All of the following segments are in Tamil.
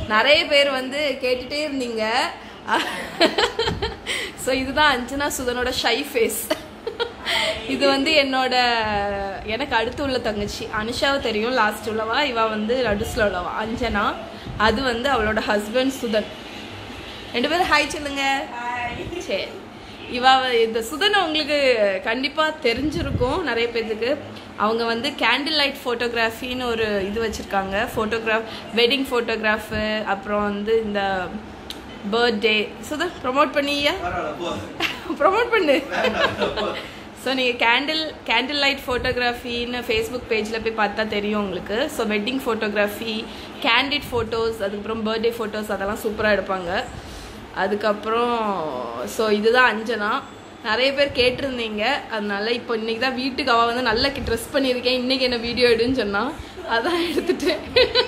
நிறைய பேர் வந்து கேட்டுட்டே இருந்தீங்க ஸோ இதுதான் அஞ்சனா சுதனோட ஷை ஃபேஸ் இது வந்து என்னோட எனக்கு அடுத்து உள்ள தங்கச்சி அனுஷாவை தெரியும் லாஸ்ட் உள்ளவா இவ வந்து நடுசுல உள்ளவா அஞ்சனா அது வந்து அவளோட ஹஸ்பண்ட் சுதன் ரெண்டு பேரும் ஹாய் சொல்லுங்க சரி இவ இந்த சுதன் உங்களுக்கு கண்டிப்பா தெரிஞ்சிருக்கும் நிறைய பேர்த்துக்கு அவங்க வந்து கேண்டில் லைட் ஃபோட்டோகிராஃபின்னு ஒரு இது வச்சிருக்காங்க ஃபோட்டோகிராஃப் வெட்டிங் ஃபோட்டோகிராஃபு அப்புறம் வந்து இந்த பர்த்டே சுதன் ப்ரொமோட் பண்ணியா ப்ரொமோட் பண்ணு ஸோ நீங்கள் கேண்டில் கேண்டில் லைட் ஃபோட்டோகிராஃபின்னு ஃபேஸ்புக் பேஜில் போய் பார்த்தா தெரியும் உங்களுக்கு so wedding photography candid photos அதுக்கப்புறம் பர்த்டே ஃபோட்டோஸ் அதெல்லாம் சூப்பராக எடுப்பாங்க அதுக்கப்புறம் ஸோ இதுதான் அஞ்சனா நிறைய பேர் கேட்டிருந்தீங்க அதனால இப்போ இன்னைக்கு தான் வீட்டுக்கு அவள் வந்து நல்லா ட்ரெஸ் பண்ணியிருக்கேன் இன்னைக்கு என்ன வீடியோ எடுன்னு சொன்னா அதான் எடுத்துட்டேன்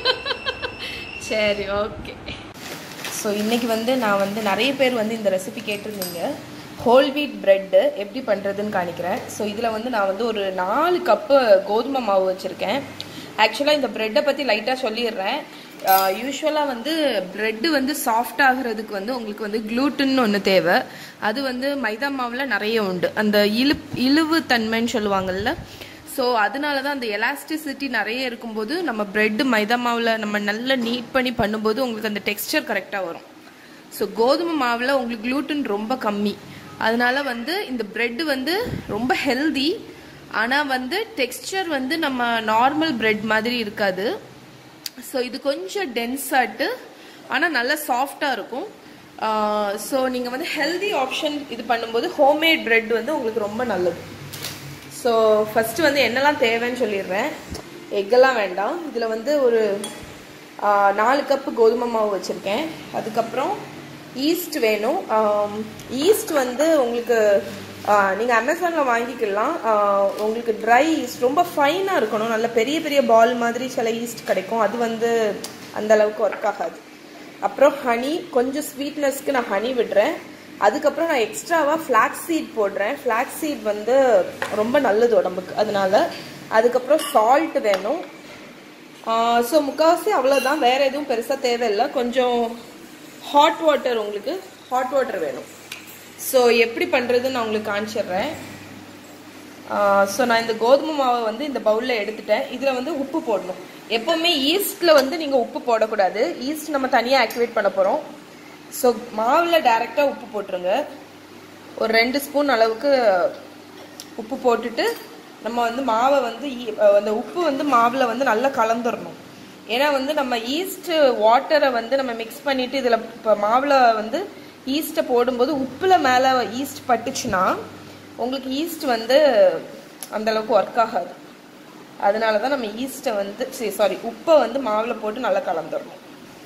சரி ஓகே ஸோ இன்னைக்கு வந்து நான் வந்து நிறைய பேர் வந்து இந்த ரெசிபி கேட்டிருந்தீங்க ஹோல் வீட் பிரெட்டு எப்படி பண்ணுறதுன்னு காணிக்கிறேன் ஸோ இதில் வந்து நான் வந்து ஒரு நாலு கப்பு கோதுமை மாவு வச்சுருக்கேன் ஆக்சுவலாக இந்த ப்ரெட்டை பற்றி லைட்டாக சொல்லிடுறேன் யூஸ்வலாக வந்து ப்ரெட்டு வந்து சாஃப்ட் ஆகுறதுக்கு வந்து உங்களுக்கு வந்து க்ளூட்டன் ஒன்று தேவை அது வந்து மைதா மாவில் நிறைய உண்டு அந்த இழு இழுவு தன்மைன்னு சொல்லுவாங்கல்ல ஸோ அதனால தான் அந்த எலாஸ்டிசிட்டி நிறைய இருக்கும்போது நம்ம பிரெட் மைதா மாவில் நம்ம நல்லா நீட் பண்ணி பண்ணும்போது உங்களுக்கு அந்த டெக்ஸ்டர் கரெக்டாக வரும் ஸோ கோதுமை மாவில் உங்களுக்கு gluten ரொம்ப கம்மி அதனால வந்து இந்த பிரெட் வந்து ரொம்ப ஹெல்தி ஆனால் வந்து டெக்ஸ்டர் வந்து நம்ம நார்மல் பிரெட் மாதிரி இருக்காது ஸோ இது கொஞ்சம் டென்ஸாட்டு ஆனால் நல்லா சாஃப்டாக இருக்கும் ஸோ நீங்கள் வந்து ஹெல்தி ஆப்ஷன் இது பண்ணும்போது ஹோம்மேட் பிரெட் வந்து உங்களுக்கு ரொம்ப நல்லது ஸோ ஃபஸ்ட்டு வந்து என்னெல்லாம் தேவைன்னு சொல்லிடுறேன் எக்கெல்லாம் வேண்டாம் இதில் வந்து ஒரு ஆ, நாலு கப்பு கோதுமை மாவு வச்சுருக்கேன் அதுக்கப்புறம் ஈஸ்ட் வேணும் ஈஸ்ட் வந்து உங்களுக்கு நீங்கள் அமேசானில் வாங்கிக்கலாம் ஆ, உங்களுக்கு ட்ரை ஈஸ்ட் ரொம்ப ஃபைனாக இருக்கணும் நல்ல பெரிய பெரிய பால் மாதிரி சில ஈஸ்ட் கிடைக்கும் அது வந்து அந்த அளவுக்கு ஒர்க் ஆகாது அப்புறம் ஹனி கொஞ்சம் ஸ்வீட்னஸ்க்கு நான் ஹனி விடுறேன் அதுக்கப்புறம் நான் எக்ஸ்ட்ராவாக ஃப்ளாக்ஸ் சீட் போடுறேன் ஃப்ளாக்ஸ் சீட் வந்து ரொம்ப நல்லது உடம்புக்கு அதனால அதுக்கப்புறம் சால்ட் வேணும் ஸோ முக்கால்வாசி அவ்வளோதான் வேற எதுவும் பெருசாக தேவையில்லை கொஞ்சம் ஹாட் வாட்டர் உங்களுக்கு ஹாட் வாட்டர் வேணும் ஸோ எப்படி பண்ணுறதுன்னு நான் உங்களுக்கு காமிச்சிடுறேன் ஸோ நான் இந்த கோதுமை மாவை வந்து இந்த பவுலில் எடுத்துட்டேன் இதில் வந்து உப்பு போடணும் எப்போவுமே ஈஸ்டில் வந்து நீங்கள் உப்பு போடக்கூடாது ஈஸ்ட் நம்ம தனியாக ஆக்டிவேட் பண்ண போகிறோம் ஸோ மாவில் டைரெக்டாக உப்பு போட்டுருங்க ஒரு ரெண்டு ஸ்பூன் அளவுக்கு உப்பு போட்டுட்டு நம்ம வந்து மாவை வந்து ஈ- அந்த உப்பு வந்து மாவில் வந்து நல்லா கலந்துடணும் ஏன்னா வந்து நம்ம ஈஸ்ட் வாட்டரை வந்து நம்ம மிக்ஸ் பண்ணிட்டு இதில் இப்போ மாவில் வந்து ஈஸ்ட்டை போடும்போது உப்பில் மேலே ஈஸ்ட் பட்டுச்சுன்னா உங்களுக்கு ஈஸ்ட் வந்து அந்த அளவுக்கு ஒர்க் ஆகாது அதனால தான் நம்ம ஈஸ்ட்டை வந்து சரி சாரி உப்பை வந்து மாவில் போட்டு நல்லா கலந்துடணும்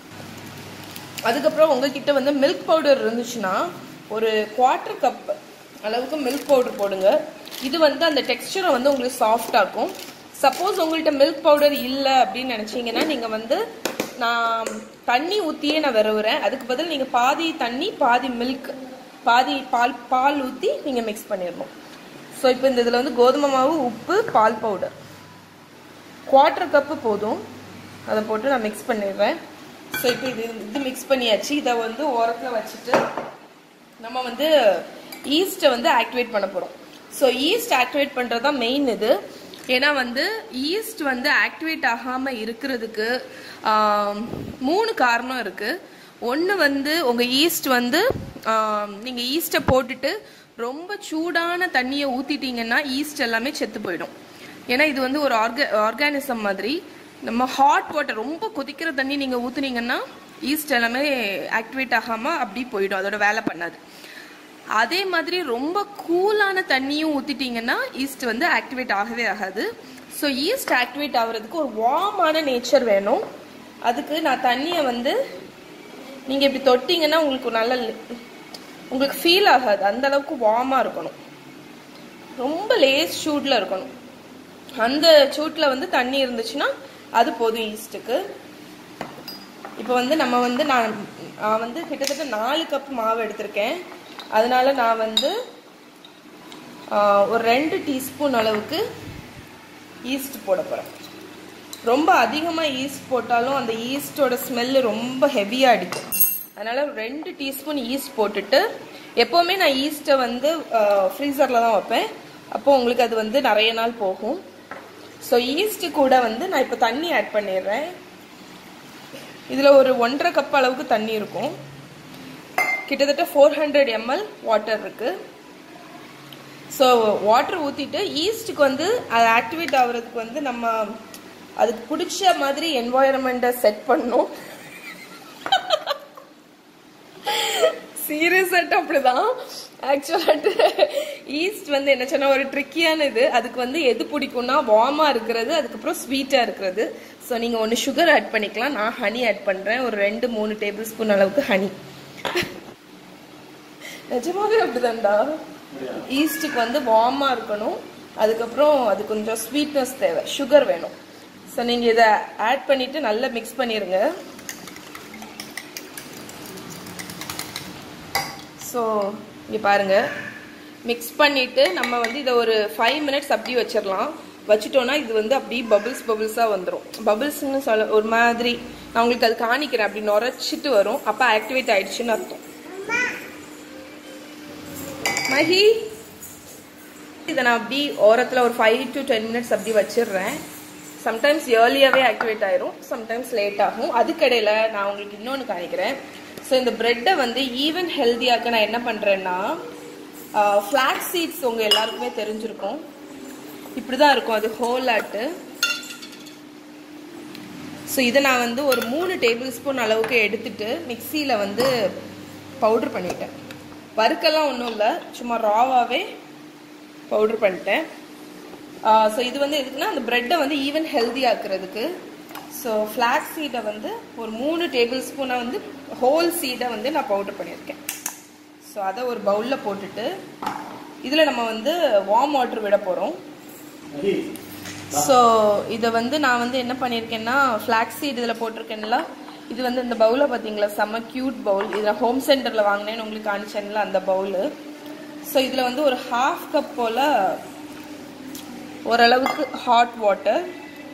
அதுக்கப்புறம் உங்ககிட்ட வந்து மில்க் பவுடர் இருந்துச்சுன்னா ஒரு குவார்ட்டர் கப் அளவுக்கு மில்க் பவுடர் போடுங்க இது வந்து அந்த டெக்ஸ்சரை வந்து உங்களுக்கு சாஃப்ட் ஆக்கும் சப்போஸ் உங்கள்கிட்ட மில்க் பவுடர் இல்லை அப்படின்னு நினச்சிங்கன்னா நீங்கள் வந்து நான் தண்ணி ஊற்றியே நான் விரவுறேன் அதுக்கு பதில் நீங்கள் பாதி தண்ணி பாதி மில்க் பாதி பால் பால் ஊற்றி நீங்கள் மிக்ஸ் பண்ணிடணும் ஸோ இப்போ இந்த இதில் வந்து கோதுமை மாவு உப்பு பால் பவுடர் குவார்ட்டர் கப்பு போதும் அதை போட்டு நான் மிக்ஸ் பண்ணிடுறேன் ஸோ இப்போ இது இது மிக்ஸ் பண்ணியாச்சு இதை வந்து ஓரத்தில் வச்சுட்டு நம்ம வந்து ஈஸ்ட்டை வந்து ஆக்டிவேட் பண்ண போகிறோம் ஸோ ஈஸ்ட் ஆக்டிவேட் பண்ணுறது தான் மெயின் இது ஏன்னா வந்து ஈஸ்ட் வந்து ஆக்டிவேட் ஆகாமல் இருக்கிறதுக்கு ஆம், மூணு காரணம் இருக்குது ஒன்று வந்து உங்கள் ஈஸ்ட் வந்து நீங்கள் ஈஸ்ட்டை போட்டுட்டு ரொம்ப சூடான தண்ணியை ஊற்றிட்டீங்கன்னா ஈஸ்ட் எல்லாமே செத்து போயிடும் ஏன்னா இது வந்து ஒரு ஆர்க ஆர்கானிசம் மாதிரி நம்ம ஹாட் வாட்டர் ரொம்ப கொதிக்கிற தண்ணி நீங்கள் ஊற்றுனீங்கன்னா ஈஸ்ட் எல்லாமே ஆக்டிவேட் ஆகாமல் அப்படி போயிடும் அதோட வேலை பண்ணாது அதே மாதிரி ரொம்ப கூலான தண்ணியும் ஊற்றிட்டீங்கன்னா ஈஸ்ட் வந்து ஆக்டிவேட் ஆகவே ஆகாது ஸோ ஈஸ்ட் ஆக்டிவேட் ஆகுறதுக்கு ஒரு வார்மான நேச்சர் வேணும் அதுக்கு நான் தண்ணியை வந்து நீங்கள் இப்படி தொட்டிங்கன்னா உங்களுக்கு நல்ல உங்களுக்கு ஃபீல் ஆகாது அந்த அளவுக்கு வார்மாக இருக்கணும் ரொம்ப லேஸ் சூட்டில் இருக்கணும் அந்த சூட்டில் வந்து தண்ணி இருந்துச்சுன்னா அது போதும் ஈஸ்ட்டுக்கு இப்போ வந்து நம்ம வந்து நான் நான் வந்து கிட்டத்தட்ட நாலு கப் மாவு எடுத்திருக்கேன் அதனால நான் வந்து ஆ, ஒரு ரெண்டு டீஸ்பூன் அளவுக்கு ஈஸ்ட் போட போகிறேன் ரொம்ப அதிகமாக ஈஸ்ட் போட்டாலும் அந்த ஈஸ்டோட ஸ்மெல்லு ரொம்ப ஹெவியாக அடிக்கும் அதனால் ரெண்டு டீஸ்பூன் ஈஸ்ட் போட்டுட்டு எப்போவுமே நான் ஈஸ்ட்டை வந்து ஃப்ரீசரில் தான் வைப்பேன் அப்போ உங்களுக்கு அது வந்து நிறைய நாள் போகும் ஸோ ஈஸ்ட்டு கூட வந்து நான் இப்போ தண்ணி ஆட் பண்ணிடுறேன் இதில் ஒரு ஒன்றரை கப் அளவுக்கு தண்ணி இருக்கும் கிட்டத்தட்ட ஃபோர் ஹண்ட்ரட் எம்எல் வாட்டர் இருக்குது ஸோ வாட்டர் ஊற்றிட்டு ஈஸ்ட்டுக்கு வந்து அது ஆக்டிவேட் ஆகுறதுக்கு வந்து நம்ம அதுக்கு பிடிச்ச மாதிரி என்வாயரன்மெண்ட்டை செட் பண்ணணும் சீரியஸாட்டு அப்படிதான் ஆக்சுவலாட்டு ஈஸ்ட் வந்து என்ன சொன்னா ஒரு ட்ரிக்கியான இது அதுக்கு வந்து எது பிடிக்கும்னா வார்மாக இருக்கிறது அதுக்கப்புறம் ஸ்வீட்டாக இருக்கிறது ஸோ நீங்கள் ஒன்று சுகர் ஆட் பண்ணிக்கலாம் நான் ஹனி ஆட் பண்ணுறேன் ஒரு ரெண்டு மூணு டேபிள் ஸ்பூன் அளவுக்கு ஹனி நிஜமாவே அப்படிதான்டா ஈஸ்ட்டுக்கு வந்து வார்மாக இருக்கணும் அதுக்கப்புறம் அது கொஞ்சம் ஸ்வீட்னஸ் தேவை சுகர் வேணும் ஸோ நீங்கள் இதை ஆட் பண்ணிவிட்டு நல்லா மிக்ஸ் பண்ணிடுங்க ஸோ இங்கே பாருங்கள் மிக்ஸ் பண்ணிவிட்டு நம்ம வந்து இதை ஒரு ஃபைவ் மினிட்ஸ் அப்படி வச்சிடலாம் வச்சுட்டோன்னா இது வந்து அப்படியே பபிள்ஸ் பபிள்ஸாக வந்துடும் பபிள்ஸ்னு சொல்ல ஒரு மாதிரி நான் உங்களுக்கு அது காணிக்கிறேன் அப்படி நுரைச்சிட்டு வரும் அப்போ ஆக்டிவேட் ஆயிடுச்சுன்னு அர்த்தம் மஹி இதை நான் அப்படி ஓரத்தில் ஒரு ஃபைவ் டு டென் மினிட்ஸ் அப்படி வச்சிடுறேன் சம்டைம்ஸ் ஏர்லியாகவே ஆக்டிவேட் ஆயிரும் சம்டைம்ஸ் லேட் ஆகும் அதுக்கடையில் நான் உங்களுக்கு இன்னொன்று காணிக்கிறேன் ஸோ இந்த ப்ரெட்டை வந்து ஈவன் ஹெல்த்தியாக்க நான் என்ன பண்ணுறேன்னா ஃப்ளாக் சீட்ஸ் உங்கள் எல்லாருக்குமே தெரிஞ்சிருக்கும் இப்படி தான் இருக்கும் அது ஹோல் ஆட்டு ஸோ இதை நான் வந்து ஒரு மூணு டேபிள் ஸ்பூன் அளவுக்கு எடுத்துட்டு மிக்சியில் வந்து பவுட்ரு பண்ணிட்டேன் வறுக்கெல்லாம் ஒன்றும் இல்லை சும்மா ராவாகவே பவுட்ரு பண்ணிட்டேன் ஸோ இது வந்து எதுக்குன்னா அந்த ப்ரெட்டை வந்து ஈவன் ஹெல்தி ஆக்குறதுக்கு ஸோ ஃப்ளாக் சீடை வந்து ஒரு மூணு டேபிள் ஸ்பூனை வந்து ஹோல் சீடை வந்து நான் பவுடர் பண்ணியிருக்கேன் ஸோ அதை ஒரு பவுலில் போட்டுட்டு இதில் நம்ம வந்து வார்ம் வாட்டர் விட போகிறோம் ஸோ இதை வந்து நான் வந்து என்ன பண்ணியிருக்கேன்னா ஃப்ளாக் சீட் இதில் போட்டிருக்கேன்ல இது வந்து இந்த பவுலை பார்த்தீங்களா செம்ம க்யூட் பவுல் இதில் ஹோம் சென்டரில் வாங்கினேன்னு உங்களுக்கு காணிச்சேன்ல அந்த பவுலு ஸோ இதில் வந்து ஒரு ஹாஃப் கப் போல் ஓரளவுக்கு ஹாட் வாட்டர்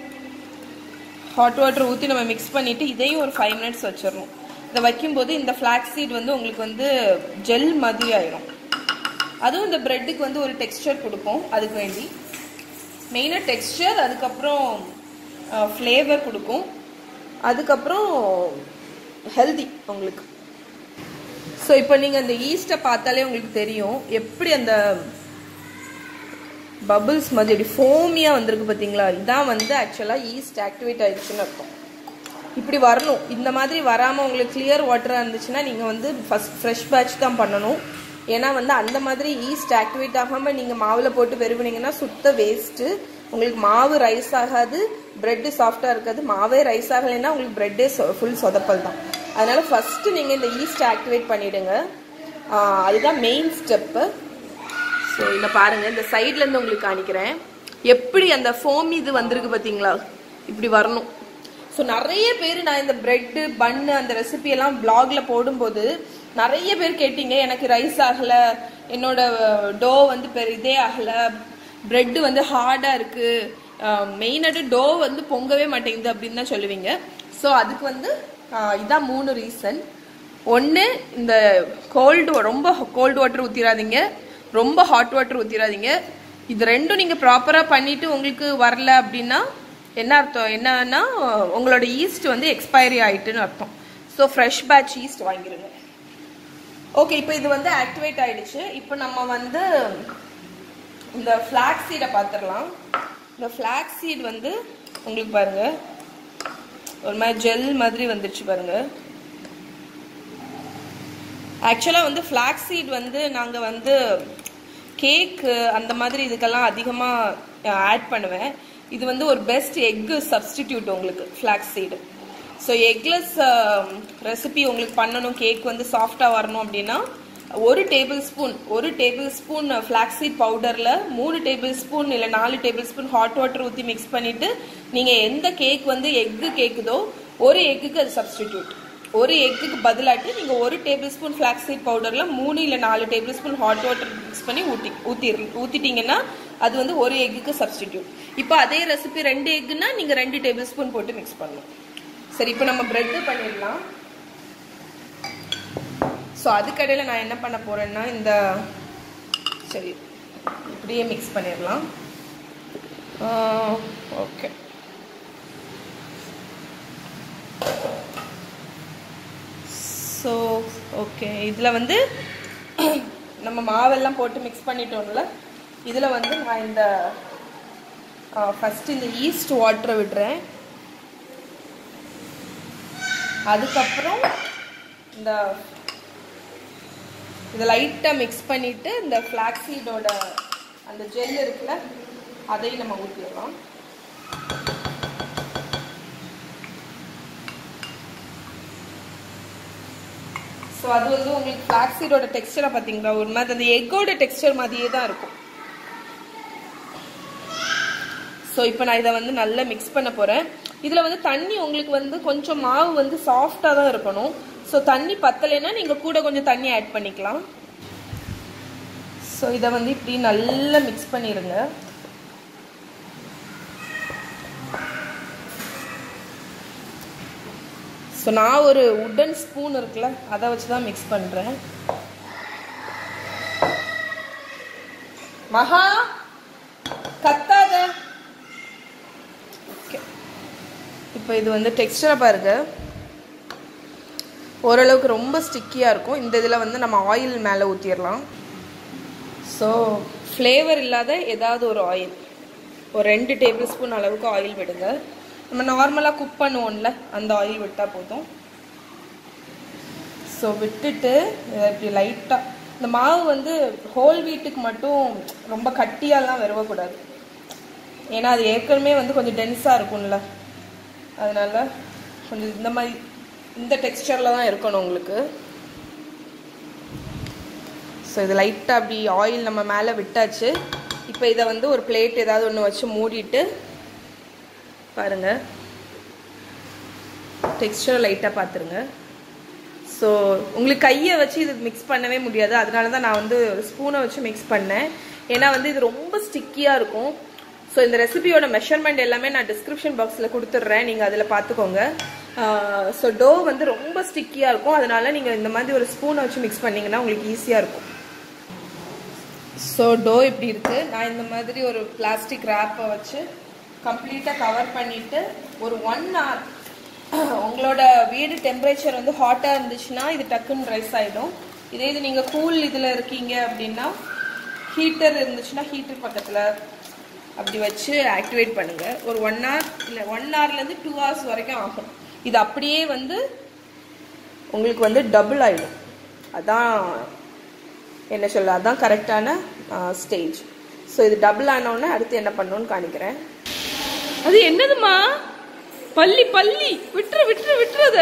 ஹாட் வாட்டர் ஊற்றி நம்ம மிக்ஸ் பண்ணிவிட்டு இதையும் ஒரு ஃபைவ் மினிட்ஸ் வச்சிடணும் இதை வைக்கும்போது இந்த ஃப்ளாக் சீட் வந்து உங்களுக்கு வந்து ஜெல் மாதிரி ஆயிரும் அதுவும் இந்த ப்ரெட்டுக்கு வந்து ஒரு டெக்ஸ்டர் கொடுக்கும் அதுக்கு வேண்டி மெயினாக டெக்ஸ்டர் அதுக்கப்புறம் ஃப்ளேவர் கொடுக்கும் அதுக்கப்புறம் ஹெல்தி உங்களுக்கு ஸோ இப்போ நீங்கள் அந்த ஈஸ்ட்டை பார்த்தாலே உங்களுக்கு தெரியும் எப்படி அந்த பபிள்ஸ் மாதிரி இப்படி ஃபோமியாக வந்திருக்கு பார்த்தீங்களா இதான் வந்து ஆக்சுவலாக ஈஸ்ட் ஆக்டிவேட் ஆயிடுச்சுன்னு அர்த்தம் இப்படி வரணும் இந்த மாதிரி வராமல் உங்களுக்கு கிளியர் வாட்டராக இருந்துச்சுன்னா நீங்கள் வந்து ஃபஸ்ட் ஃப்ரெஷ் பேட்ச் தான் பண்ணணும் ஏன்னா வந்து அந்த மாதிரி ஈஸ்ட் ஆக்டிவேட் ஆகாமல் நீங்கள் மாவில் போட்டு வெறுவினீங்கன்னா சுத்த வேஸ்ட்டு உங்களுக்கு மாவு ரைஸ் ஆகாது ப்ரெட்டு சாஃப்டாக இருக்காது மாவே ரைஸ் ஆகலைன்னா உங்களுக்கு ப்ரெட்டே ஃபுல் சொதப்பல் தான் அதனால் ஃபஸ்ட்டு நீங்கள் இந்த ஈஸ்ட் ஆக்டிவேட் பண்ணிவிடுங்க அதுதான் மெயின் ஸ்டெப்பு ஸோ இதில் பாருங்கள் இந்த சைட்லேருந்து உங்களுக்கு காணிக்கிறேன் எப்படி அந்த ஃபோம் இது வந்திருக்கு பார்த்தீங்களா இப்படி வரணும் ஸோ நிறைய பேர் நான் இந்த ப்ரெட்டு பன்னு அந்த ரெசிபி எல்லாம் பிளாக்ல போடும்போது நிறைய பேர் கேட்டீங்க எனக்கு ரைஸ் ஆகலை என்னோட டோ வந்து பெரு இதே ஆகலை ப்ரெட்டு வந்து ஹார்டாக இருக்குது மெயினாட்டு டோ வந்து பொங்கவே மாட்டேங்குது அப்படின்னு தான் சொல்லுவீங்க ஸோ அதுக்கு வந்து இதான் மூணு ரீசன் ஒன்று இந்த கோல்டு ரொம்ப கோல்டு வாட்டர் ஊற்றிடாதீங்க ரொம்ப ஹாட் வாட்டர் ஊற்றிடாதீங்க இது ரெண்டும் நீங்கள் ப்ராப்பராக பண்ணிவிட்டு உங்களுக்கு வரல அப்படின்னா என்ன அர்த்தம் என்னன்னா உங்களோட ஈஸ்ட் வந்து எக்ஸ்பைரி ஆயிட்டுன்னு அர்த்தம் ஸோ ஃப்ரெஷ் பேட்ச் ஈஸ்ட் வாங்கிருங்க ஓகே இப்போ இது வந்து ஆக்டிவேட் ஆயிடுச்சு இப்போ நம்ம வந்து இந்த ஃப்ளாக் சீடை பார்த்துடலாம் இந்த ஃப்ளாக் சீட் வந்து உங்களுக்கு பாருங்க ஒரு மாதிரி ஜெல் மாதிரி வந்துருச்சு பாருங்க ஆக்சுவலாக வந்து ஃப்ளாக் சீட் வந்து நாங்கள் வந்து கேக்கு அந்த மாதிரி இதுக்கெல்லாம் அதிகமாக ஆட் பண்ணுவேன் இது வந்து ஒரு பெஸ்ட் எக்கு சப்ஸ்டிடியூட் உங்களுக்கு flaxseed so eggless recipe உங்களுக்கு பண்ணணும் கேக் வந்து சாஃப்டாக வரணும் அப்படின்னா ஒரு டேபிள் ஸ்பூன் ஒரு டேபிள் ஸ்பூன் ஃப்ளாக்ஸீட் பவுடரில் மூணு டேபிள் ஸ்பூன் இல்லை நாலு டேபிள் ஸ்பூன் ஹாட் வாட்டர் ஊற்றி மிக்ஸ் பண்ணிவிட்டு நீங்கள் எந்த கேக் வந்து எக்கு கேக்குதோ ஒரு எக்குக்கு அது சப்ஸ்டிடியூட் ஒரு எக்குக்கு பதிலாட்டு நீங்கள் ஒரு டேபிள் ஸ்பூன் ஃப்ளாக்ஸ் சீட் பவுடரில் மூணு இல்லை நாலு tablespoon hot water mix பண்ணி ஊற்றி ஊற்றி ஊற்றிட்டீங்கன்னா அது வந்து ஒரு எக்குக்கு சப்ஸ்டிடியூட் இப்போ அதே ரெசிபி ரெண்டு எக்குன்னா நீங்கள் ரெண்டு டேபிள் ஸ்பூன் போட்டு மிக்ஸ் பண்ணணும் சரி இப்போ நம்ம ப்ரெட்டு பண்ணிடலாம் ஸோ அதுக்கடையில் நான் என்ன பண்ண போகிறேன்னா இந்த சரி இப்படியே மிக்ஸ் பண்ணிடலாம் ஓகே ஸோ ஓகே இதில் வந்து நம்ம மாவெல்லாம் போட்டு மிக்ஸ் பண்ணிட்டோம்ல இதில் வந்து நான் இந்த ஃபஸ்ட்டு இந்த ஈஸ்ட் வாட்டரை விடுறேன் அதுக்கப்புறம் இந்த இதை லைட்டாக மிக்ஸ் பண்ணிவிட்டு இந்த ஃப்ளாக்ஸீடோட அந்த ஜெல் இருக்குல்ல அதையும் நம்ம ஊற்றிடலாம் ஸோ அது வந்து உங்களுக்கு ஃப்ளாக்ஸீடோட டெக்ஸ்டரை பார்த்தீங்களா ஒரு மாதிரி அந்த எக்கோட டெக்ஸ்டர் மாதிரியே தான் இருக்கும் ஸோ இப்போ நான் இதை வந்து நல்லா மிக்ஸ் பண்ண போகிறேன் இதில் வந்து தண்ணி உங்களுக்கு வந்து கொஞ்சம் மாவு வந்து சாஃப்டாக தான் இருக்கணும் ஸோ தண்ணி பத்தலைன்னா நீங்கள் கூட கொஞ்சம் தண்ணி ஆட் பண்ணிக்கலாம் ஸோ இதை வந்து இப்படி நல்லா மிக்ஸ் பண்ணிடுங்க ஸோ நான் ஒரு உட்டன் ஸ்பூன் இருக்குல்ல அதை வச்சு தான் மிக்ஸ் பண்ணுறேன் மகா கத்தாத ஓகே இப்போ இது வந்து டெக்ஸ்டரை பாருங்க ஓரளவுக்கு ரொம்ப ஸ்டிக்கியாக இருக்கும் இந்த இதில் வந்து நம்ம ஆயில் மேலே ஊற்றிடலாம் ஸோ ஃப்ளேவர் இல்லாத ஏதாவது ஒரு ஆயில் ஒரு ரெண்டு டேபிள் ஸ்பூன் அளவுக்கு ஆயில் விடுங்க நம்ம நார்மலாக குக் பண்ணுவோம்ல அந்த ஆயில் விட்டால் போதும் ஸோ விட்டுட்டு இதை இப்படி லைட்டாக இந்த மாவு வந்து ஹோல் வீட்டுக்கு மட்டும் ரொம்ப கட்டியாலாம் விரவக்கூடாது ஏன்னா அது ஏற்கனவே வந்து கொஞ்சம் டென்ஸாக இருக்கும்ல அதனால கொஞ்சம் இந்த மாதிரி இந்த டெக்ஸ்டரில் தான் இருக்கணும் உங்களுக்கு ஸோ இது லைட்டாக அப்படி ஆயில் நம்ம மேலே விட்டாச்சு இப்போ இதை வந்து ஒரு பிளேட் ஏதாவது ஒன்று வச்சு மூடிட்டு பாருங்கள் டெக்ஸ்டரை லைட்டாக பார்த்துருங்க ஸோ உங்களுக்கு கையை வச்சு இது மிக்ஸ் பண்ணவே முடியாது அதனால தான் நான் வந்து ஸ்பூனை வச்சு மிக்ஸ் பண்ணேன் ஏன்னா வந்து இது ரொம்ப ஸ்டிக்கியாக இருக்கும் ஸோ இந்த ரெசிபியோட மெஷர்மெண்ட் எல்லாமே நான் டிஸ்கிரிப்ஷன் பாக்ஸில் கொடுத்துட்றேன் நீங்கள் அதில் பார்த்துக்கோங்க ஸோ டோ வந்து ரொம்ப ஸ்டிக்கியாக இருக்கும் அதனால நீங்கள் இந்த மாதிரி ஒரு ஸ்பூனை வச்சு மிக்ஸ் பண்ணிங்கன்னா உங்களுக்கு ஈஸியாக இருக்கும் ஸோ டோ இப்படி இருக்குது நான் இந்த மாதிரி ஒரு பிளாஸ்டிக் ரேப்பை வச்சு கம்ப்ளீட்டாக கவர் பண்ணிவிட்டு ஒரு ஒன் ஹவர் உங்களோட வீடு டெம்பரேச்சர் வந்து ஹாட்டாக இருந்துச்சுன்னா இது டக்குன்னு ரைஸ் ஆகிடும் இதே இது நீங்கள் கூல் இதில் இருக்கீங்க அப்படின்னா ஹீட்டர் இருந்துச்சுன்னா ஹீட்டர் பக்கத்தில் அப்படி வச்சு ஆக்டிவேட் பண்ணுங்கள் ஒரு ஒன் ஹவர் இல்லை ஒன் ஹவர்லேருந்து டூ ஹவர்ஸ் வரைக்கும் ஆகும் இது அப்படியே வந்து உங்களுக்கு வந்து டபுள் ஆகிடும் அதான் என்ன சொல்ல அதான் கரெக்டான ஸ்டேஜ் ஸோ இது டபுள் ஆனோடனே அடுத்து என்ன பண்ணணும்னு காணிக்கிறேன் அது என்னதுமா பள்ளி பள்ளி விட்டுரு விட்டுரு விட்டுறது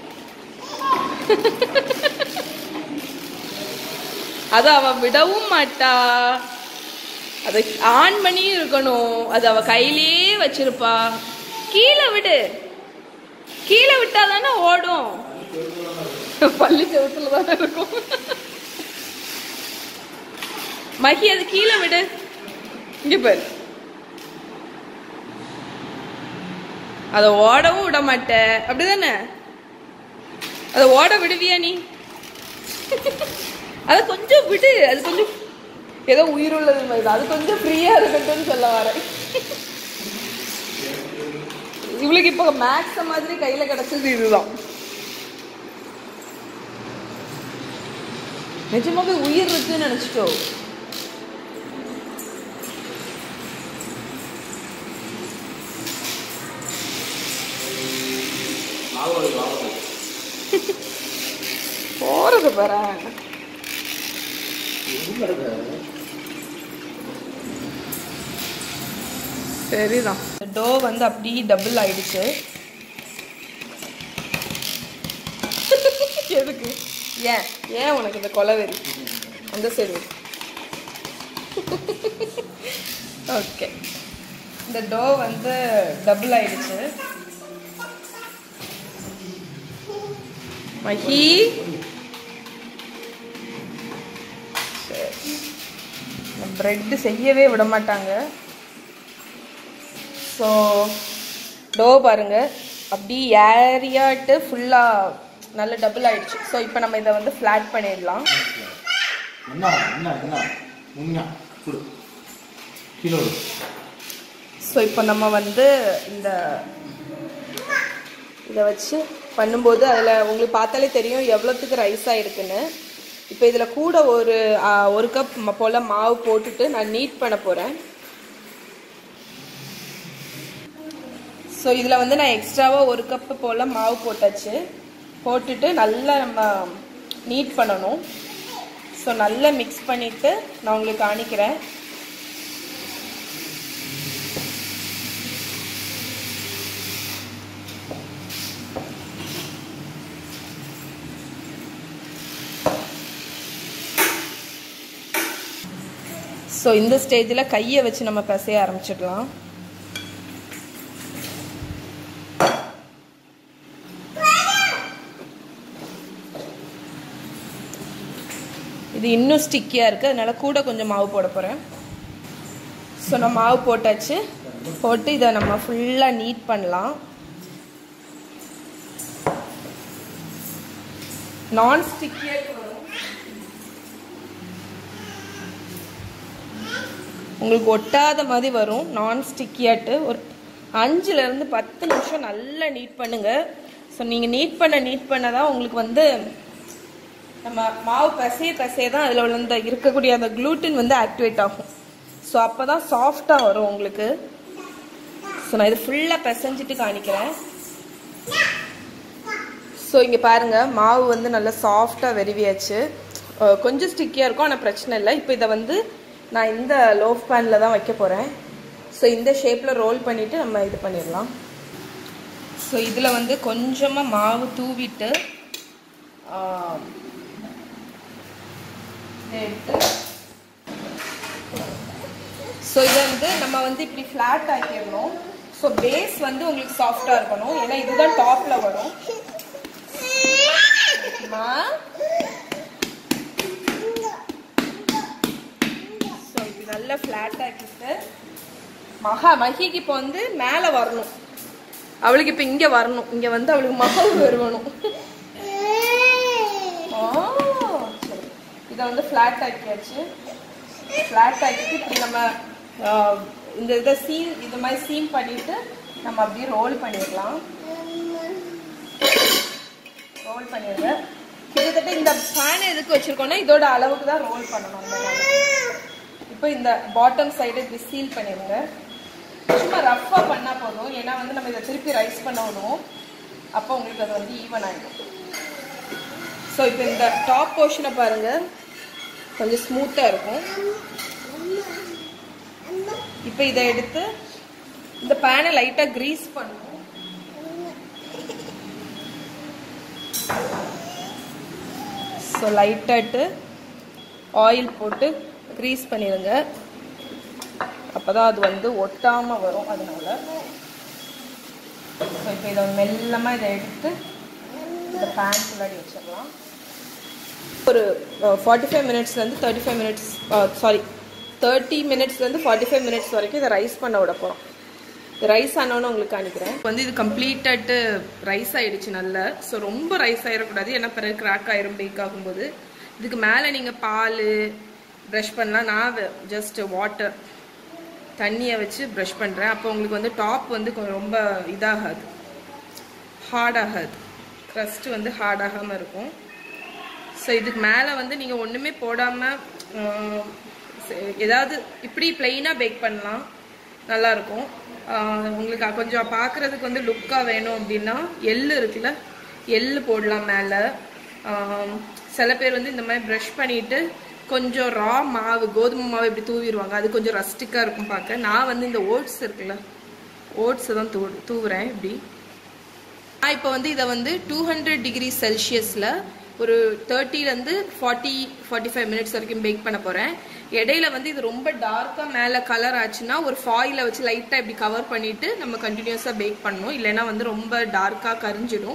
அது அவ விடவும் மாட்டா அதை ஆன் பண்ணி இருக்கணும் அது அவ கையிலேயே வச்சிருப்பா கீழே விடு கீழே விட்டா தானே ஓடும் பள்ளி செவத்துல தானே இருக்கும் மகி அது கீழே விடு இங்க பாரு அதை ஓடவும் விட மாட்ட அப்படிதானே அதை ஓட விடுவியா நீ அதை கொஞ்சம் விடு அது கொஞ்சம் ஏதோ உயிருள்ளது மாதிரி தான். அது கொஞ்சம் ஃப்ரீயா இருக்கட்டும்னு சொல்ல வரேன் இவளுக்கு இப்போ மேக்ஸ் மாதிரி கையில கிடைச்சது இதுதான் நிஜமாவே உயிர் இருக்குன்னு நினைச்சிட்டோ போறது பாரு சரிதான் டோ வந்து அப்படியே டபுள் ஆயிடுச்சு எதுக்கு ஏன் ஏன் உனக்கு இந்த கொலவெறி அந்த சைடு ஓகே இந்த டோ வந்து டபுள் ஆயிடுச்சு மஹி பிரெட் செய்யவே விட மாட்டாங்க ஸோ டோ பாருங்க அப்படி ஏரியாட்டு ஃபுல்லாக நல்ல டபுள் ஆயிடுச்சு ஸோ இப்போ நம்ம இதை வந்து ஃப்ளாட் பண்ணிடலாம் என்ன என்ன என்ன உண்மை கொடு கிலோ ஸோ இப்போ நம்ம வந்து இந்த இதை வச்சு பண்ணும்போது அதில் உங்களுக்கு பார்த்தாலே தெரியும் எவ்வளோத்துக்கு ரைஸ் ஆகிருக்குன்னு இப்போ இதில் கூட ஒரு ஆ, ஒரு கப் போல் மாவு போட்டுட்டு நான் நீட் பண்ண போகிறேன் ஸோ இதில் வந்து நான் எக்ஸ்ட்ராவாக ஒரு கப்பு போல் மாவு போட்டாச்சு போட்டுட்டு நல்லா நம்ம நீட் பண்ணணும் ஸோ நல்லா மிக்ஸ் பண்ணிவிட்டு நான் உங்களுக்கு காணிக்கிறேன் ஸோ இந்த ஸ்டேஜில் கையை வச்சு நம்ம பிசைய ஆரம்பிச்சிடலாம் இது இன்னும் ஸ்டிக்கியாக இருக்குது அதனால கூட கொஞ்சம் மாவு போட போகிறேன் ஸோ நான் மாவு போட்டாச்சு போட்டு இதை நம்ம ஃபுல்லாக நீட் பண்ணலாம் நான் ஸ்டிக்கியாக வரும் உங்களுக்கு ஒட்டாத மாதிரி வரும் நான் ஸ்டிக்கியாட்டு ஒரு அஞ்சுலேருந்து பத்து நிமிஷம் நல்லா நீட் பண்ணுங்க ஸோ நீங்கள் நீட் பண்ண நீட் பண்ண தான் உங்களுக்கு வந்து நம்ம மாவு பசைய பசைய தான் அதில் உள்ள இந்த இருக்கக்கூடிய அந்த gluten வந்து ஆக்டிவேட் ஆகும் ஸோ அப்போ தான் சாஃப்டாக வரும் உங்களுக்கு ஸோ நான் இது ஃபுல்லாக பிசைஞ்சிட்டு காணிக்கிறேன் ஸோ இங்கே பாருங்கள் மாவு வந்து நல்லா சாஃப்டாக வெறிவியாச்சு அஹ் கொஞ்சம் ஸ்டிக்கியாக இருக்கும் ஆனால் பிரச்சனை இல்லை இப்போ இதை வந்து நான் இந்த லோஃப் பேனில் தான் வைக்க போகிறேன் ஸோ இந்த ஷேப்பில் ரோல் பண்ணிவிட்டு நம்ம இது பண்ணிடலாம் ஸோ இதில் வந்து கொஞ்சமாக மாவு தூவிட்டு ஆஹ், இதை எடுத்து ஸோ இதை வந்து நம்ம வந்து இப்படி ஃப்ளாட் ஆக்கிடணும் ஸோ பேஸ் வந்து உங்களுக்கு சாஃப்டாக இருக்கணும் ஏன்னா இதுதான் டாப்பில் வரும் அம்மா ஸோ இப்படி நல்லா ஃப்ளாட் ஆக்கிட்டு மகா மகிக்கு இப்போ வந்து மேலே வரணும் அவளுக்கு இப்போ இங்கே வரணும் இங்கே வந்து அவளுக்கு மாவு வருவணும் ஆ, சரி இதை வந்து ஃப்ளாட் ஆக்கியாச்சு ஃப்ளாட் ஆக்கிட்டு இப்படி நம்ம ஆ, இந்த இதை சீம் இது மாதிரி சீம் பண்ணிட்டு நம்ம அப்படியே ரோல் பண்ணிடலாம் ரோல் பண்ணிடுங்க கிட்டத்தட்ட இந்த ஃபேன் எதுக்கு வச்சிருக்கோம்னா இதோட அளவுக்கு தான் ரோல் பண்ணணும் அந்த மாதிரி. இப்போ இந்த பாட்டம் சைடு இப்படி சீல் பண்ணிடுங்க சும்மா ரஃப்பாக பண்ணால் போதும் ஏன்னா வந்து நம்ம இதை திருப்பி ரைஸ் பண்ண விடுவோம் அப்போ உங்களுக்கு அது வந்து ஈவன் ஆகிடும் ஸோ இப்போ இந்த டாப் போர்ஷனை பாருங்க கொஞ்சம் ஸ்மூத்தாக இருக்கும் இப்போ இதை எடுத்து இந்த பேனை லைட்டாக க்ரீஸ் பண்ணுவோம் ஸோ லைட்டாட்டு ஆயில் போட்டு க்ரீஸ் பண்ணிடுங்க அப்போ தான் அது வந்து ஒட்டாமல் வரும் அதனால ஸோ இப்போ இதை மெல்லமாக இதை எடுத்து இந்த பேன் முன்னாடி வச்சிடலாம் ஒரு ஃபார்ட்டி ஃபைவ் மினிட்ஸ்லேருந்து thirty five minutes sorry thirty மினிட்ஸ்லேருந்து ஃபார்ட்டி ஃபைவ் மினிட்ஸ் வரைக்கும் இதை ரைஸ் பண்ண விட போகிறோம் ரைஸ் ஆனோன்னு உங்களுக்கு காணிக்கிறேன் வந்து இது கம்ப்ளீட்டாட்டு ரைஸ் ஆயிடுச்சு நல்லா ஸோ ரொம்ப ரைஸ் ஆயிடக்கூடாது ஏன்னா பிறகு கிராக் ஆயிரும் பேக் ஆகும்போது இதுக்கு மேலே நீங்கள் பால் ப்ரஷ் பண்ணலாம் நான் ஜஸ்ட் வாட்டர் தண்ணியை வச்சு ப்ரஷ் பண்ணுறேன் அப்போ உங்களுக்கு வந்து டாப் வந்து கொஞ்சம் ரொம்ப இதாகாது ஹார்ட் ஆகாது க்ரஸ்ட் வந்து ஹார்ட் ஆகாமல் இருக்கும் ஸோ இதுக்கு மேலே வந்து நீங்கள் ஒன்றுமே போடாமல் ஏதாவது இப்படி பிளெயினாக பேக் பண்ணலாம் நல்லாயிருக்கும் உங்களுக்கு கொஞ்சம் பார்க்குறதுக்கு வந்து லுக்காக வேணும் அப்படின்னா எள்ளு இருக்குல்ல எள்ளு போடலாம் மேலே சில பேர் வந்து இந்த மாதிரி ப்ரஷ் பண்ணிட்டு கொஞ்சம் ரா மாவு கோதுமை மாவு இப்படி தூவிடுவாங்க அது கொஞ்சம் ரஸ்டிக்காக இருக்கும் பார்க்க நான் வந்து இந்த ஓட்ஸ் இருக்குல்ல ஓட்ஸை தான் தூ தூவுறேன் இப்படி நான் இப்போ வந்து இதை வந்து டூ ஹண்ட்ரட் டிகிரி செல்சியஸில் ஒரு தேர்ட்டிலேருந்து ஃபார்ட்டி ஃபார்ட்டி ஃபைவ் மினிட்ஸ் வரைக்கும் பேக் பண்ண போகிறேன் இடையில வந்து இது ரொம்ப டார்க்காக மேலே கலர் ஆச்சுன்னா ஒரு ஃபாயிலை வச்சு லைட்டாக இப்படி கவர் பண்ணிவிட்டு நம்ம கண்டினியூஸாக பேக் பண்ணணும் இல்லைன்னா வந்து ரொம்ப டார்க்காக கரிஞ்சிடும்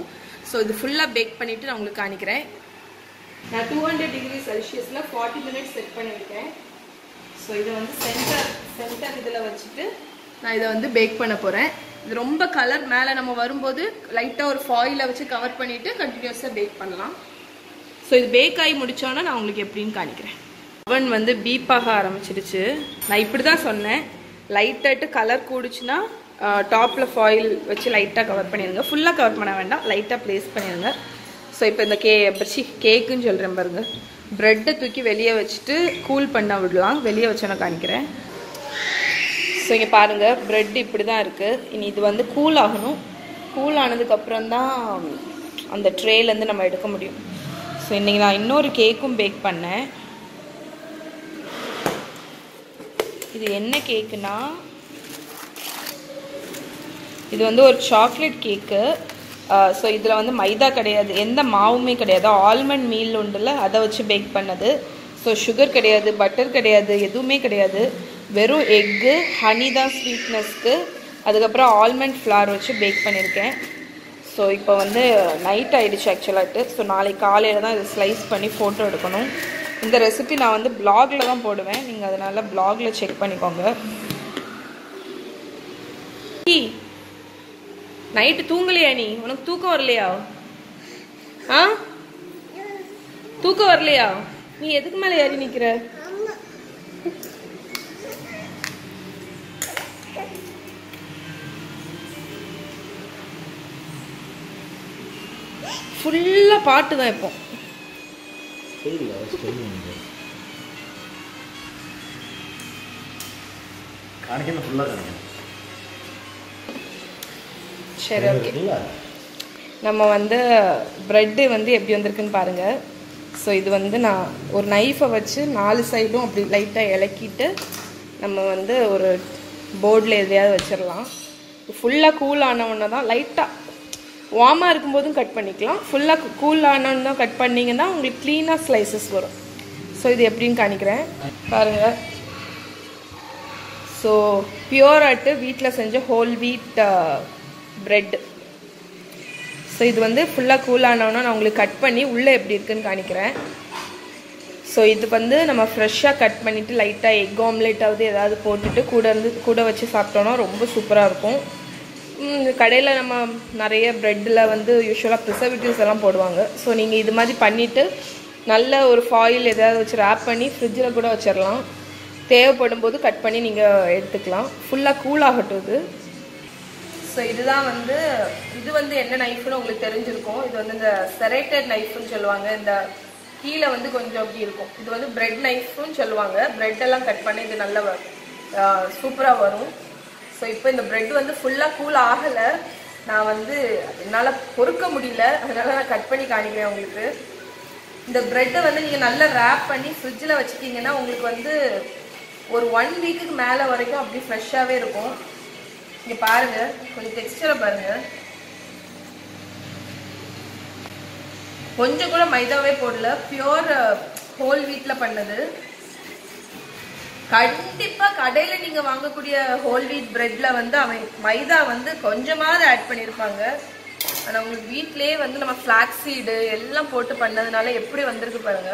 ஸோ இது ஃபுல்லாக பேக் பண்ணிவிட்டு நான் உங்களுக்கு காணிக்கிறேன் நான் டூ ஹண்ட்ரட் டிகிரி செல்சியஸில் ஃபார்ட்டி மினிட்ஸ் செட் பண்ணியிருக்கேன் ஸோ இதை வந்து சென்டர் சென்டர் இதில் வச்சுட்டு நான் இதை வந்து பேக் பண்ண போகிறேன் இது ரொம்ப கலர் மேலே நம்ம வரும்போது லைட்டாக ஒரு ஃபாயிலை வச்சு கவர் பண்ணிவிட்டு கண்டினியூஸாக பேக் பண்ணலாம் ஸோ இது பேக் ஆகி முடிச்சோன்னா நான் உங்களுக்கு எப்படின்னு காணிக்கிறேன் அவன் வந்து பீப்பாக ஆரம்பிச்சிடுச்சு நான் இப்படி தான் சொன்னேன் லைட்டாட்டு கலர் கூடுச்சுன்னா டாப்பில் ஃபாயில் வச்சு லைட்டாக கவர் பண்ணிடுங்க ஃபுல்லாக கவர் பண்ண வேண்டாம் லைட்டாக ப்ளேஸ் பண்ணிடுங்க ஸோ இப்போ இந்த கே பச்சி கேக்குன்னு சொல்கிறேன் பாருங்க ப்ரெட்டை தூக்கி வெளியே வச்சுட்டு கூல் பண்ண விடலாம் வெளியே வச்சு நான் காணிக்கிறேன் ஸோ இங்கே பாருங்கள் ப்ரெட் இப்படி தான் இருக்குது இனி இது வந்து கூல் ஆகணும் கூல் ஆனதுக்கப்புறம் தான் அந்த ட்ரேலேருந்து நம்ம எடுக்க முடியும் ஸோ இன்றைக்கி நான் இன்னொரு கேக்கும் பேக் பண்ணேன் இது என்ன கேக்குனா இது வந்து ஒரு சாக்லேட் கேக்கு ஸோ இதில் வந்து மைதா கிடையாது எந்த மாவுமே கிடையாது ஆல்மண்ட் மீல் உண்டுல அதை வச்சு பேக் பண்ணது ஸோ சுகர் கிடையாது பட்டர் கிடையாது எதுவுமே கிடையாது வெறும் எக்கு ஹனி தான் ஸ்வீட்னஸ்க்கு அதுக்கப்புறம் ஆல்மண்ட் ஃப்ளார் வச்சு பேக் பண்ணியிருக்கேன் ஸோ இப்போ வந்து நைட் ஆயிடுச்சு ஆக்சுவலாட்டு ஸோ நாளைக்கு காலையில் தான் இதை ஸ்லைஸ் பண்ணி ஃபோட்டோ எடுக்கணும் இந்த ரெசிபி நான் வந்து பிளாக்ல தான் போடுவேன் நீங்கள் அதனால பிளாக்ல செக் பண்ணிக்கோங்க நைட்டு தூங்கலையா நீ உனக்கு தூக்கம் வரலையா ஆ தூக்கம் வரலையா நீ எதுக்கு மேலே ஏறி நிக்கிற ஃபுல்லாக பாட்டு தான் இப்போ தெரியல தெரியும் காணிக்கணும் ஃபுல்லாக காணிக்கணும் சரி ஓகே இருக்குல்ல நம்ம வந்து ப்ரெட்டு வந்து எப்படி வந்திருக்குன்னு பாருங்கள் ஸோ இது வந்து நான் ஒரு நைஃபை வச்சு நாலு சைடும் அப்படி லைட்டாக இலக்கிட்டு நம்ம வந்து ஒரு போர்டில் எதையாவது வச்சிடலாம் ஃபுல்லாக கூல் ஆனவுடனே தான் லைட்டாக வார்மாக இருக்கும்போதும் கட் பண்ணிக்கலாம் ஃபுல்லாக கூல் ஆனோன்னு தான் கட் பண்ணிங்கன்னா உங்களுக்கு க்ளீனாக ஸ்லைசஸ் வரும் ஸோ இது எப்படின்னு காணிக்கிறேன் பாருங்கள் ஸோ பியூராட்டு வீட்டில் செஞ்ச ஹோல் வீட் பிரெட் ஸோ இது வந்து ஃபுல்லாக கூல் ஆனோன்னா நான் உங்களுக்கு கட் பண்ணி உள்ளே எப்படி இருக்குன்னு காணிக்கிறேன் ஸோ இது வந்து நம்ம ஃப்ரெஷ்ஷாக கட் பண்ணிவிட்டு லைட்டாக எக் ஆம்லேட்டாவது ஏதாவது போட்டுட்டு கூட இருந்து கூட வச்சு சாப்பிட்டோன்னா ரொம்ப சூப்பராக இருக்கும் கடையில் நம்ம நிறைய ப்ரெட்டில் வந்து யூஸ்வலாக ப்ரிசர்வேட்டிவ்ஸ் எல்லாம் போடுவாங்க ஸோ நீங்கள் இது மாதிரி பண்ணிவிட்டு நல்ல ஒரு ஃபாயில் ஏதாவது வச்சு ரேப் பண்ணி ஃப்ரிட்ஜில் கூட வச்சிடலாம் தேவைப்படும் போது கட் பண்ணி நீங்கள் எடுத்துக்கலாம் ஃபுல்லாக கூல் ஆகட்டும் இது ஸோ இதுதான் வந்து இது வந்து என்ன நைஃப்னு உங்களுக்கு தெரிஞ்சிருக்கும் இது வந்து இந்த செரேட்டட் நைஃப்னு சொல்லுவாங்க இந்த கீழே வந்து கொஞ்சம் அப்படி இருக்கும் இது வந்து பிரெட் நைஃப்னு சொல்லுவாங்க பிரெட் எல்லாம் கட் பண்ணி இது நல்ல சூப்பராக வரும் ஸோ இப்போ இந்த பிரெட் வந்து ஃபுல்லாக கூல் ஆகலை நான் வந்து என்னால் பொறுக்க முடியல அதனால நான் கட் பண்ணி காணிக்கிறேன் உங்களுக்கு இந்த ப்ரெட்டை வந்து நீங்கள் நல்லா ரேப் பண்ணி ஃப்ரிட்ஜில் வச்சுக்கிங்கன்னா உங்களுக்கு வந்து ஒரு ஒன் வீக்குக்கு மேலே வரைக்கும் அப்படி ஃப்ரெஷ்ஷாகவே இருக்கும் இங்கே பாருங்க கொஞ்சம் டெக்ஸ்டரை பாருங்க கொஞ்சம் கூட மைதாவே போடல பியோர் ஹோல் வீட்டில் பண்ணது கண்டிப்பா கடையில நீங்க வாங்கக்கூடிய ஹோல் வீட் பிரெட்ல வந்து அவன் மைதா வந்து கொஞ்சமாவது ஆட் பண்ணியிருப்பாங்க ஆனா உங்களுக்கு வீட்லயே வந்து நம்ம ஃபிளாக் சீடு எல்லாம் போட்டு பண்ணதுனால எப்படி வந்திருக்கு பாருங்க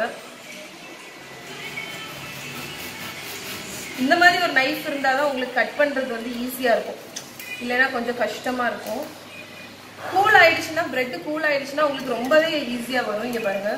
இந்த மாதிரி ஒரு நைஃப் இருந்தால் தான் உங்களுக்கு கட் பண்ணுறது வந்து ஈஸியாக இருக்கும் இல்லைன்னா கொஞ்சம் கஷ்டமாக இருக்கும் கூல் ஆயிடுச்சுன்னா பிரெட் கூல் ஆயிடுச்சுன்னா உங்களுக்கு ரொம்பவே ஈஸியாக வரும் இங்கே பாருங்க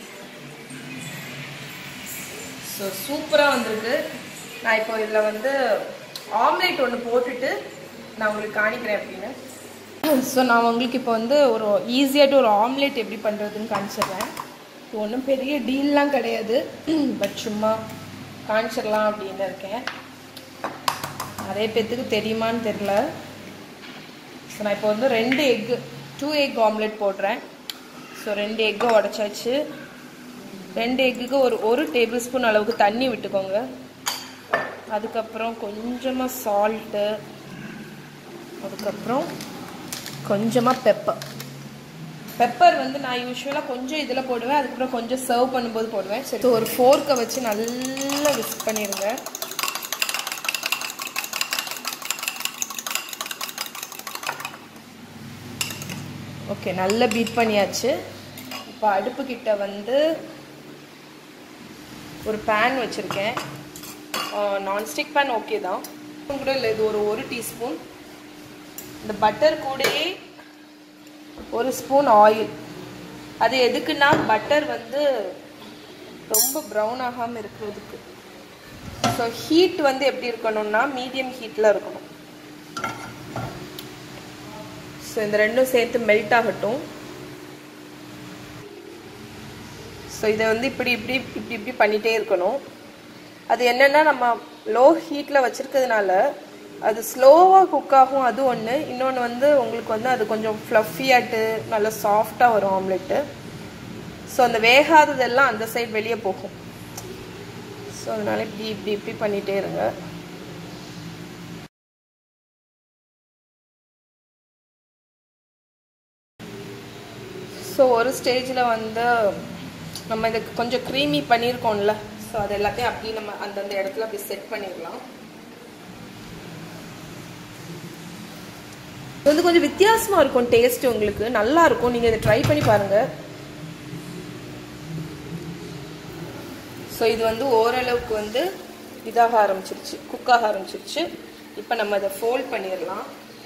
ஸோ சூப்பராக வந்திருக்கு நான் இப்போ இதில் வந்து ஆம்லேட் ஒன்று போட்டுட்டு நான் உங்களுக்கு காணிக்கிறேன் அப்படின்னு ஸோ நான் உங்களுக்கு இப்போ வந்து ஒரு ஈஸியாகிட்டு ஒரு ஆம்லேட் எப்படி பண்ணுறதுன்னு காமிச்சிடுறேன் இது ஒன்றும் பெரிய டீல்லாம் கிடையாது பட் சும்மா காமிச்சிடலாம் அப்படின்னு இருக்கேன் நிறைய பேர்த்துக்கு தெரியுமான்னு தெரில ஸோ நான் இப்போ வந்து ரெண்டு எக்கு டூ எக் ஆம்லெட் போடுறேன் ஸோ ரெண்டு எக்கை உடச்சாச்சு ரெண்டு எக்குக்கு ஒரு ஒரு டேபிள் ஸ்பூன் அளவுக்கு தண்ணி விட்டுக்கோங்க அதுக்கப்புறம் கொஞ்சமாக சால்ட்டு அதுக்கப்புறம் கொஞ்சமாக பெப்பர் பெப்பர் வந்து நான் யூஸ்வலாக கொஞ்சம் இதில் போடுவேன் அதுக்கப்புறம் கொஞ்சம் சர்வ் பண்ணும்போது போடுவேன் சரி ஒரு ஃபோர்க்கை வச்சு நல்லா விஸ்க் பண்ணிடுங்க ஓகே நல்லா பீட் பண்ணியாச்சு இப்போ அடுப்பு கிட்ட வந்து ஒரு பேன் வச்சுருக்கேன் நான்ஸ்டிக் பேன் ஓகே தான் கூட இல்லை இது ஒரு ஒரு டீஸ்பூன் இந்த பட்டர் கூடயே ஒரு ஸ்பூன் ஆயில் அது எதுக்குன்னா பட்டர் வந்து ரொம்ப ப்ரௌன் ஆகாமல் இருக்கிறதுக்கு ஸோ ஹீட் வந்து எப்படி இருக்கணும்னா மீடியம் ஹீட்டில் இருக்கணும் ஸோ இந்த ரெண்டும் சேர்த்து மெல்ட் ஆகட்டும் ஸோ இதை வந்து இப்படி இப்படி இப்படி இப்படி பண்ணிகிட்டே இருக்கணும் அது என்னென்னா நம்ம லோ ஹீட்டில் வச்சுருக்கிறதுனால அது ஸ்லோவாக குக் ஆகும் அது ஒன்று இன்னொன்று வந்து உங்களுக்கு வந்து அது கொஞ்சம் ஃப்ளஃபியாட்டு நல்லா சாஃப்டாக வரும் ஆம்லெட்டு ஸோ அந்த வேகாததெல்லாம் அந்த சைடு வெளியே போகும் ஸோ அதனால் இப்படி இப்படி இப்படி பண்ணிகிட்டே இருங்க ஸோ ஒரு ஸ்டேஜில் வந்து நம்ம இதுக்கு கொஞ்சம் க்ரீமி பண்ணியிருக்கோம்ல ஸோ அது எல்லாத்தையும் அப்படியே நம்ம அந்தந்த இடத்துல அப்படி செட் பண்ணிடலாம் இது வந்து கொஞ்சம் வித்தியாசமாக இருக்கும் டேஸ்ட் உங்களுக்கு நல்லா இருக்கும் நீங்கள் இதை ட்ரை பண்ணி பாருங்கள் ஸோ இது வந்து ஓரளவுக்கு வந்து இதாக ஆரம்பிச்சிருச்சு குக்காக ஆரம்பிச்சிருச்சு இப்போ நம்ம அதை ஃபோல்ட் பண்ணிடலாம்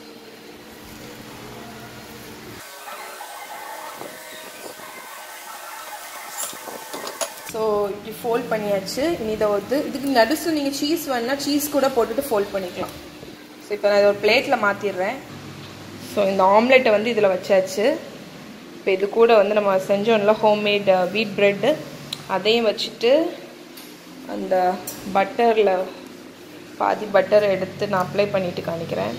ஸோ இப்படி ஃபோல்ட் பண்ணியாச்சு இனி இதை வந்து இதுக்கு நடுசில் நீங்கள் சீஸ் வேணுன்னா சீஸ் கூட போட்டுட்டு ஃபோல்ட் பண்ணிக்கலாம் ஸோ இப்போ நான் இதை ஒரு பிளேட்டில் மாற்றிடுறேன் ஸோ இந்த ஆம்லெட்டை வந்து இதில் வச்சாச்சு இப்போ இது கூட வந்து நம்ம செஞ்சோம்ல ஹோம்மேட் வீட் ப்ரெட்டு அதையும் வச்சுட்டு அந்த பட்டரில் பாதி பட்டரை எடுத்து நான் அப்ளை பண்ணிட்டு காணிக்கிறேன்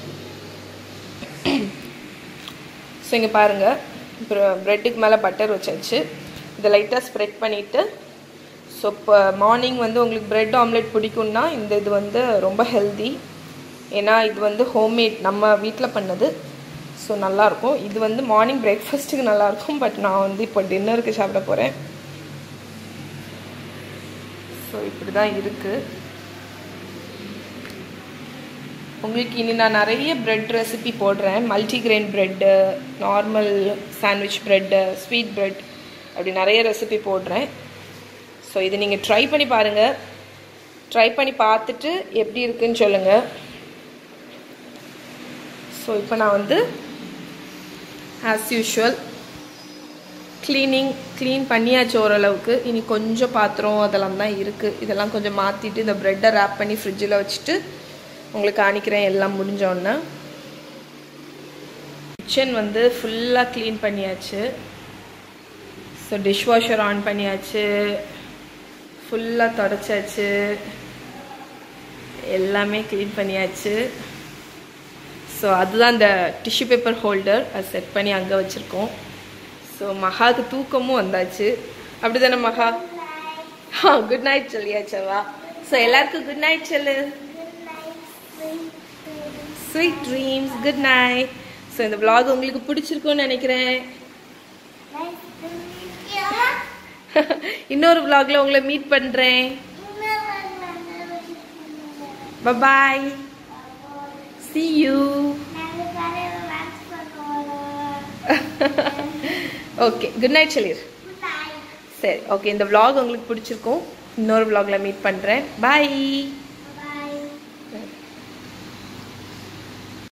ஸோ இங்கே பாருங்கள் ப்ரெட்டுக்கு மேலே பட்டர் வச்சாச்சு இதை லைட்டாக ஸ்ப்ரெட் பண்ணிவிட்டு ஸோ இப்போ மார்னிங் வந்து உங்களுக்கு ப்ரெட் ஆம்லெட் பிடிக்கும்னா இந்த இது வந்து ரொம்ப ஹெல்தி ஏன்னா இது வந்து ஹோம்மேட் நம்ம வீட்டில் பண்ணது ஸோ நல்லாயிருக்கும் இது வந்து மார்னிங் பிரேக்ஃபாஸ்ட்டுக்கு நல்லாயிருக்கும் பட் நான் வந்து இப்போ டின்னருக்கு சாப்பிட போகிறேன் ஸோ இப்படி தான் இருக்குது உங்களுக்கு இனி நான் நிறைய ப்ரெட் ரெசிபி போடுறேன் multigrain bread normal sandwich bread sweet bread அப்படி நிறைய ரெசிபி போடுறேன் ஸோ இது நீங்கள் ட்ரை பண்ணி பாருங்கள் ட்ரை பண்ணி பார்த்துட்டு எப்படி இருக்குன்னு சொல்லுங்கள் ஸோ இப்போ நான் வந்து ஆஸ் யூஷுவல் க்ளீனிங் க்ளீன் பண்ணியாச்சு ஓரளவுக்கு இனி கொஞ்சம் பாத்திரம் அதெல்லாம் தான் இருக்குது இதெல்லாம் கொஞ்சம் மாற்றிட்டு இந்த ப்ரெட்டை ரேப் பண்ணி ஃப்ரிட்ஜில் வச்சுட்டு உங்களுக்கு காணிக்கிறேன் எல்லாம் முடிஞ்சோன்னே கிச்சன் வந்து ஃபுல்லாக க்ளீன் பண்ணியாச்சு ஸோ டிஷ்வாஷர் ஆன் பண்ணியாச்சு ஃபுல்லாக தொடச்சாச்சு எல்லாமே க்ளீன் பண்ணியாச்சு ஸோ அதுதான் இந்த டிஷ்யூ பேப்பர் ஹோல்டர் அது செட் பண்ணி அங்கே வச்சுருக்கோம் ஸோ மகாவுக்கு தூக்கமும் வந்தாச்சு அப்படி தானே மகா ஆ குட் நைட் சொல்லியாச்சவா ஸோ எல்லாருக்கும் குட் நைட் சொல்லு sweet dreams good night so இந்த vlog உங்களுக்கு பிடிச்சிருக்கும்னு நினைக்கிறேன் இன்னொரு vlogல உங்களை மீட் பண்ணுறேன் bye see you okay good night சொல்லிடு சரி ஓகே இந்த vlog உங்களுக்கு பிடிச்சிருக்கும் இன்னொரு vlogல மீட் பண்ணுறேன் பாய்